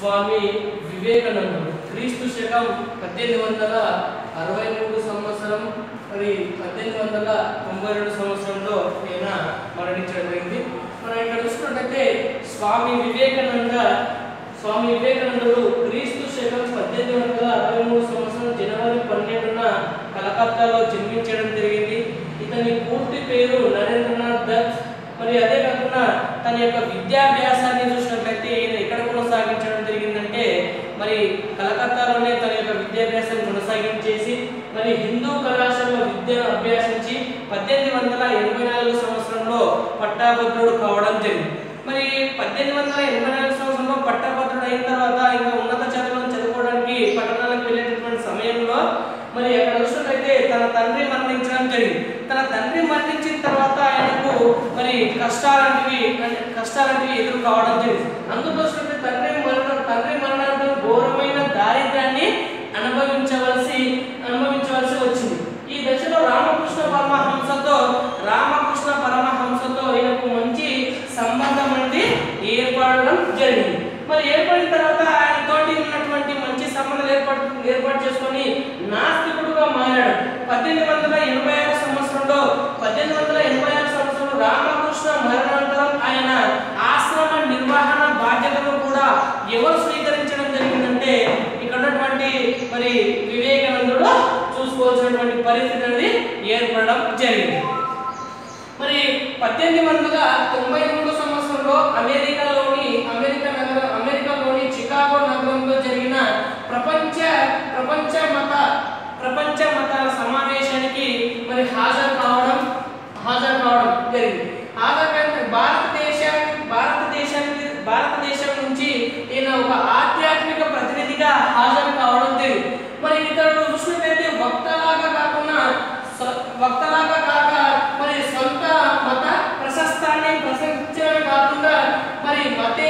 స్వామి వివేకానందుడు క్రీస్తు శకం పద్దెనిమిది వందల అరవై మూడు సంవత్సరం మరి పద్దెనిమిది వందల తొంభై రెండు సంవత్సరంలో ఈయన మరణించడం జరిగింది మనం ఇక్కడ చూసుకున్నట్టయితే స్వామి వివేకానంద స్వామి వివేకానందుడు క్రీస్తు శకం పద్దెనిమిది వందల అరవై మూడు సంవత్సరం జనవరి పన్నెండున కలకత్తాలో జన్మించడం జరిగింది ఇతని పూర్తి పేరు నరేంద్రనాథ్ దత్ మరి అదే కాకుండా తన యొక్క విద్యాభ్యాసాన్ని చూసినట్లయితే ఈయన ఎక్కడ కొనసాగించడం జరిగిందంటే మరి కలకత్తాలోనే తన యొక్క విద్యాభ్యాసాన్ని కొనసాగించేసి మరి హిందూ కళాశాలలో విద్యను అభ్యాసించి పద్దెనిమిది వందల ఎనభై నాలుగు సంవత్సరంలో పట్టాభద్రుడు కావడం జరిగింది మరి పద్దెనిమిది వందల ఎనభై నాలుగు సంవత్సరంలో పట్టభద్రుడు అయిన తర్వాత ఇంకా ఉన్నత చదువులను చదువుకోవడానికి పట్టణాలకు వెళ్ళేటటువంటి సమయంలో మరి అక్కడ చూసినట్లయితే తన తండ్రి మరణించడం జరిగింది తన తండ్రి మరణించిన తర్వాత ఆయనకు మరి కష్టాలంటివి అంటే కష్టాలంటివి ఎదురు కావడం జరిగింది అందుకోసమే తండ్రి మరణం తండ్రి మరణానంతరం ఘోరమైన దారిద్ర్యాన్ని అనుభవించవలసి అనుభవించవలసి వచ్చింది ఈ దశలో రామకృష్ణ పరమహంసతో రామకృష్ణ పరమహంసతో ఈయనకు మంచి సంబంధం అనేది ఏర్పడడం జరిగింది మరి ఏర్పడిన తర్వాత ఆయన తోటి ఉన్నటువంటి మంచి సంబంధాలు ఏర్పాటు ఏర్పాటు చేసుకొని నాస్తికుడుగా మారాడు పద్దెనిమిది వందల ఎనభై ఆరు సంవత్సరంలో పద్దెనిమిది వందల ఎనభై ఆరు సంవత్సరంలో రామకృష్ణ మరణానంతరం ఆయన ఆశ్రమ నిర్వహణ బాధ్యతను కూడా ఎవరు స్వీకరించడం జరిగిందంటే ఇక్కడ ఉన్నటువంటి మరి వివేకానందుడు చూసుకోవాల్సినటువంటి పరిస్థితి అనేది ఏర్పడడం జరిగింది మరి పద్దెనిమిది వందల తొంభై మూడు సంవత్సరంలో అమెరికాలోని అమెరికా నగరం అమెరికాలోని చికాగో నగరంలో జరిగిన ప్రపంచ ప్రపంచ మత ప్రపంచ మతాల సమావేశానికి మరి హాజరు కావడం హాజరు కావడం జరిగింది హాజరు కావడం భారతదేశానికి భారతదేశానికి భారతదేశం నుంచి ఈయన ఒక ఆధ్యాత్మిక ప్రతినిధిగా హాజరు కావడం జరిగింది మరి ఇతడు చూసినట్లయితే వక్తలాగా కాకుండా స- వక్తలాగా కాక మరి సొంత మత ప్రశస్తాన్ని ప్రశంసడమే కాకుండా మరి మతే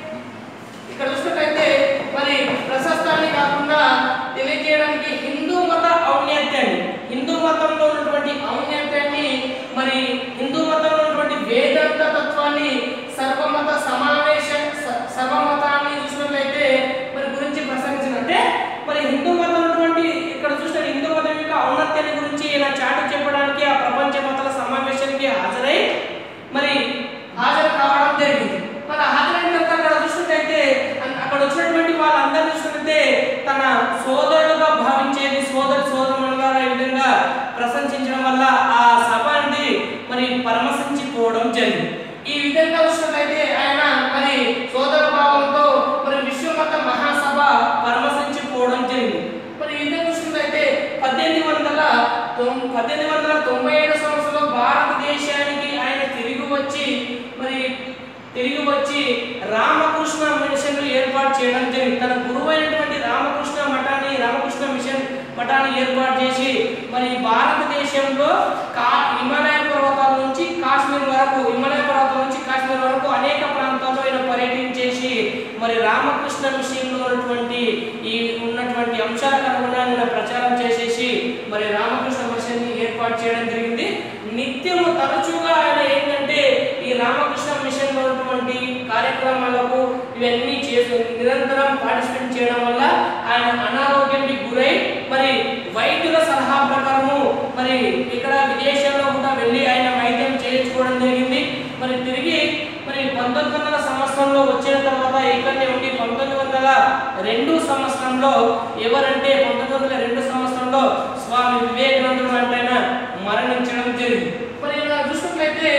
ఇక్కడ చూసినట్లయితే మరి ప్రశస్తాన్ని కాకుండా తెలియజేయడానికి హిందూ మత ఔన్నత్యాన్ని హిందూ మతంలో ఉన్నటువంటి ఔన్నత్యాన్ని మరి హిందూ మతంలో ఉన్నటువంటి వేదాంత తత్వాన్ని సర్వమత సమావేశ స- సర్వమతాన్ని చూసినట్లయితే మరి గురించి ప్రసంగించినట్టే మరి హిందూ మతం ఉన్నటువంటి ఇక్కడ చూసిన హిందూ మతం యొక్క ఔన్నత్యాన్ని గురించి ఈయన చాటి చెప్పడానికి ఆ ప్రపంచ మతాల సమావేశానికి హాజరై మరి హాజరు కావడం జరిగింది మరి హాజరైన తర్వాత అక్కడ చూసినట్టయితే అన్- అక్కడ వచ్చినటువంటి వాళ్ళందరూ చూసినట్టయితే తన సోదరులుగా భావించేది సోదరు సోదరులుగా ఈ విధంగా ప్రశంసించడం వల్ల ఆ సభ అనేది మరి పరమశించిపోవడం జరిగింది ఈ విధంగా చూసినట్లయితే ఆయన మరి సోదర భావంతో మరి విశ్వమత మహాసభ పరమశించిపోవడం జరిగింది మరి ఈ విధంగా చూసినట్లయితే పద్దెనిమిది వందల తొం- పద్దెనిమిది వందల తొంభై ఏడు సంవత్సరంలో భారతదేశానికి ఆయన తిరిగి వచ్చి మరి తిరిగి వచ్చి రామకృష్ణ మిషన్లు ఏర్పాటు చేయడం జరిగింది తన గురువు అయినటువంటి రామకృష్ణ మఠాన్ని రామకృష్ణ మిషన్ మఠాన్ని ఏర్పాటు చేసి మరి భారతదేశంలో కా హిమాలయ పర్వతాల నుంచి కాశ్మీర్ వరకు హిమాలయ పర్వతాల నుంచి కాశ్మీర్ వరకు అనేక ప్రాంతాల్లో ఆయన పర్యటించేసి మరి రామకృష్ణ మిషన్లో ఉన్నటువంటి ఈ ఉన్నటువంటి అంశాలకు అనుగుణంగా ఆయన ప్రచారం చేసేసి మరి రామకృష్ణ మిషన్ని ఏర్పాటు చేయడం జరిగింది నిత్యము తరచుగా ఆయన ఏంటంటే ఈ రామకృష్ణ మిషన్ లో ఉన్నటువంటి కార్యక్రమాలకు ఇవన్నీ చేసి నిరంతరం పార్టిసిపేట్ చేయడం వల్ల ఆయన అనారోగ్యానికి గురై మరి వైద్యుల సలహా ప్రకారము మరి ఇక్కడ విదేశాల్లో కూడా వెళ్ళి ఆయన వైద్యం చేయించుకోవడం జరిగింది మరి తిరిగి మరి పంతొమ్మిది వందల సంవత్సరంలో వచ్చిన తర్వాత ఇక్కడనే ఉండి పంతొమ్మిది వందల రెండు సంవత్సరంలో ఎవరంటే పంతొమ్మిది వందల రెండు సంవత్సరంలో స్వామి వివేకానందుడు అంటే ఆయన మరణించడం జరిగింది మరి ఇలా చూసినట్లయితే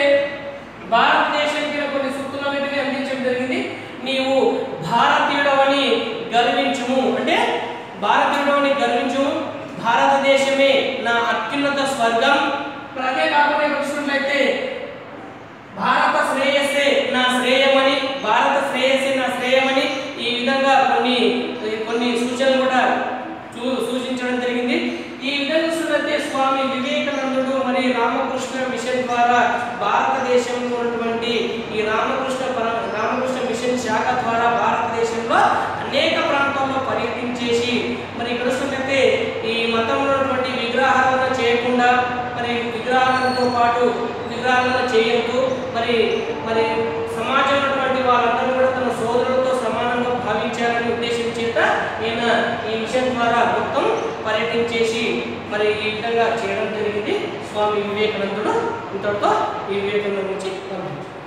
భారతదేశానికి ఈయన కొన్ని సూక్తులు అనేటివి అందించడం జరిగింది నీవు భారతీయుడవని గర్వించుము అంటే భారతీయుడవని గర్వించుము భారతదేశమే నా అత్యున్నత స్వర్గం మరి అదే కాకుండా ఇక్కడ చూసినట్లయితే భారత శ్రేయస్సే నా శ్రేయమని భారత శ్రేయస్సే నా శ్రేయమని ఈ విధంగా కొన్ని కొన్ని సూచనలు కూడా చూ సూచించడం జరిగింది ఈ విధంగా చూసినట్లయితే స్వామి వివేకానందుడు మరి రామకృష్ణ మిషన్ ద్వారా భారతదేశంలో ఉన్నటువంటి ఈ రామకృష్ణ పర రామకృష్ణ మిషన్ శాఖ ద్వారా భారతదేశంలో అనేక ప్రాంతాల్లో పర్యటించేసి మరి ఇక్కడ చూసినట్లయితే ఈ మతంలో ఉన్నటువంటి విగ్రహాలను చేయకుండా మరి విగ్రహాలతో పాటు విగ్రహాలను చేయొద్దు మరి మరి సమాజంలో ఉన్నటువంటి వాళ్ళందరూ కూడా తన సోదరులతో సమానంగా భావించాలని ఉద్దేశం చేత ఈయన ఈ మిషన్ ద్వారా మొత్తం పర్యటించేసి మరి ఈ విధంగా చేయడం జరిగింది స్వామి వివేకానందుడు ఇంతటితో ఈ వివేకానంద గురించి పంపించారు